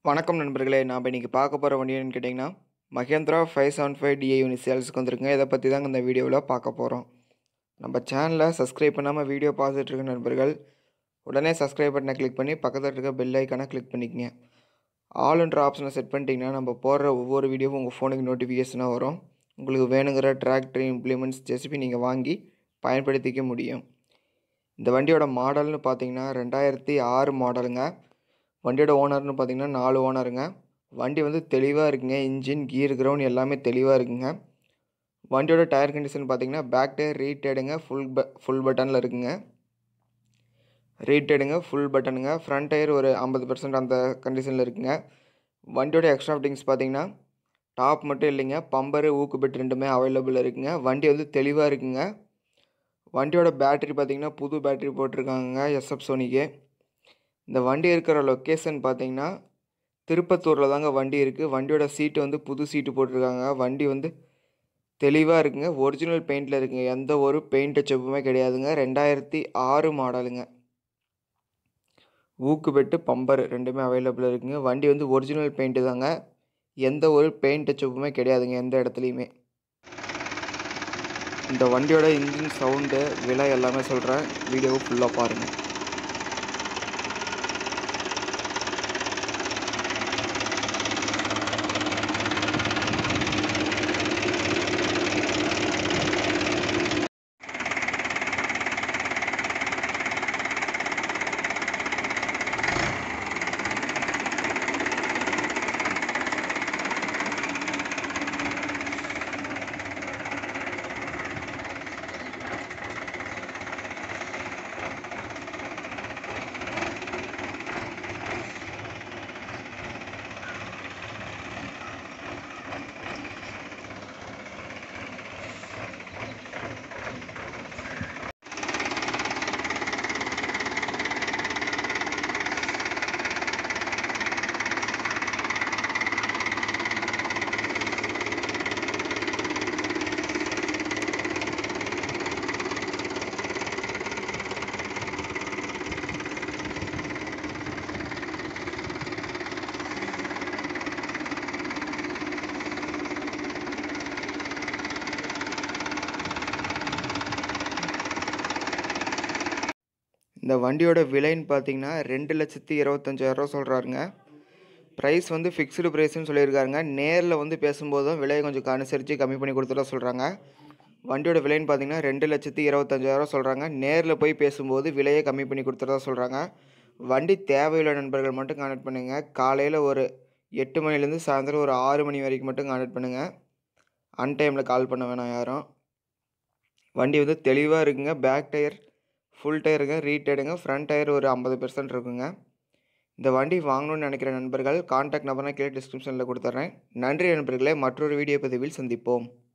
வணக்கம் நண்பர்களே நாம் இன்றைக்கி பார்க்க போகிற வண்டி என்னன்னு கேட்டிங்கன்னா Mahindra five seven five DA unit சேல்ஸுக்கு வந்திருக்குங்க இதை பற்றி தாங்க இந்த வீடியோவில் பார்க்க போகிறோம் நம்ம சேனலை சப்ஸ்கிரைப் பண்ணாமல் வீடியோ பார்த்துட்டு இருக்க நண்பர்கள் உடனே சப்ஸ்கிரைப் பட்டனை கிளிக் பண்ணி பக்கத்தில் இருக்க பெல் ஐக்கானை கிளிக் பண்ணிக்கங்க ஆல்ன்ற ஆப்ஷனை செட் பண்ணிட்டீங்கன்னா நம்ம போடுற ஒவ்வொரு வீடியோவும் உங்கள் ஃபோனுக்கு நோட்டிஃபிகேஷனாக வரும் உங்களுக்கு வேணுங்கிற டிராக்டர் இம்ப்ளிமெண்ட்ஸ் ஜெசிபி நீங்கள் வாங்கி பயன்படுத்திக்க முடியும் இந்த வண்டியோட மாடல்னு பார்த்தீங்கன்னா ரெண்டாயிரத்தி ஆறு மாடலுங்க வண்டியோட ஓனர்னு பார்த்தீங்கன்னா நாலு ஓனருங்க வண்டி வந்து தெளிவாக இருக்குங்க இன்ஜின் கீர் கிரவுண்ட் எல்லாமே தெளிவாக இருக்குங்க வண்டியோட டயர் கண்டிஷன் பார்த்தீங்கன்னா பேக் டயர் ரீட்டேடுங்க ஃபுல் ப ஃபுல் பட்டனில் இருக்குங்க ரீட்டேடுங்க ஃபுல் பட்டனுங்க ஃப்ரண்ட் டயர் ஒரு ஐம்பது பர்சன்ட் அந்த கண்டிஷனில் இருக்குங்க வண்டியோட எக்ஸ்ட்ரா ஃபிட்டிங்ஸ் பார்த்தீங்கன்னா டாப் மட்டும் இல்லைங்க பம்பரு ஊக்கு பெட் ரெண்டுமே அவைலபிள் இருக்குங்க வண்டி வந்து தெளிவாக இருக்குங்க வண்டியோட பேட்டரி பார்த்தீங்கன்னா புது பேட்டரி போட்டிருக்காங்க எஸ்எப் சோனிக்கு இந்த வண்டி இருக்கிற லொக்கேஷன் பார்த்தீங்கன்னா திருப்பத்தூரில் தாங்க வண்டி இருக்குது வண்டியோட சீட்டு வந்து புது சீட்டு போட்டிருக்காங்க வண்டி வந்து தெளிவாக இருக்குங்க ஒரிஜினல் பெயிண்டில் இருக்குங்க எந்த ஒரு பெயிண்ட் செப்புமே கிடையாதுங்க ரெண்டாயிரத்தி ஆறு மாடலுங்க ஊக்கு பெட்டு பம்பர் ரெண்டுமே அவைலபிள் இருக்குங்க வண்டி வந்து ஒரிஜினல் பெயிண்ட்டு தாங்க எந்த ஒரு பெயிண்ட் செப்புமே கிடையாதுங்க எந்த இடத்துலையுமே இந்த வண்டியோட இன்ஜின் சவுண்டு விலை எல்லாமே சொல்கிறேன் வீடியோவை ஃபுல்லாக பாருங்கள் இந்த வண்டியோட விலைன்னு பார்த்தீங்கன்னா ரெண்டு லட்சத்தி இருபத்தஞ்சாயிரரூவா சொல்கிறாருங்க ப்ரைஸ் வந்து ஃபிக்ஸ்டு ப்ரைஸ்னு சொல்லியிருக்காருங்க நேரில் வந்து பேசும்போது தான் விலையை கொஞ்சம் அனுசரித்து கம்மி பண்ணி கொடுத்துட சொல்கிறாங்க வண்டியோட விலைன்னு பார்த்தீங்கன்னா ரெண்டு லட்சத்தி இருபத்தஞ்சாயிரம் சொல்கிறாங்க நேரில் போய் பேசும்போது விலையை கம்மி பண்ணி கொடுத்துறதா சொல்கிறாங்க வண்டி தேவையுள்ள நண்பர்கள் மட்டும் கான்டாக்ட் பண்ணுங்கள் காலையில் ஒரு எட்டு மணிலேருந்து சாயந்தரம் ஒரு ஆறு மணி வரைக்கும் மட்டும் கான்டாக்ட் பண்ணுங்கள் அன் டைமில் கால் பண்ண வேணாம் யாரும் வண்டி வந்து தெளிவாக இருக்குங்க பேக் டயர் ஃபுல் டயருங்க ரீடேடுங்க ஃப்ரண்ட் டயர் ஒரு ஐம்பது பெர்சன்ட் இருக்குங்க இந்த வண்டி வாங்கணும்னு நினைக்கிற நண்பர்கள் கான்டாக்ட் நம்பர் நான் கீழே டிஸ்கிரிப்ஷனில் கொடுத்துட்றேன் நன்றி நண்பர்களே மற்றொரு வீடியோ பதிவில் சந்திப்போம்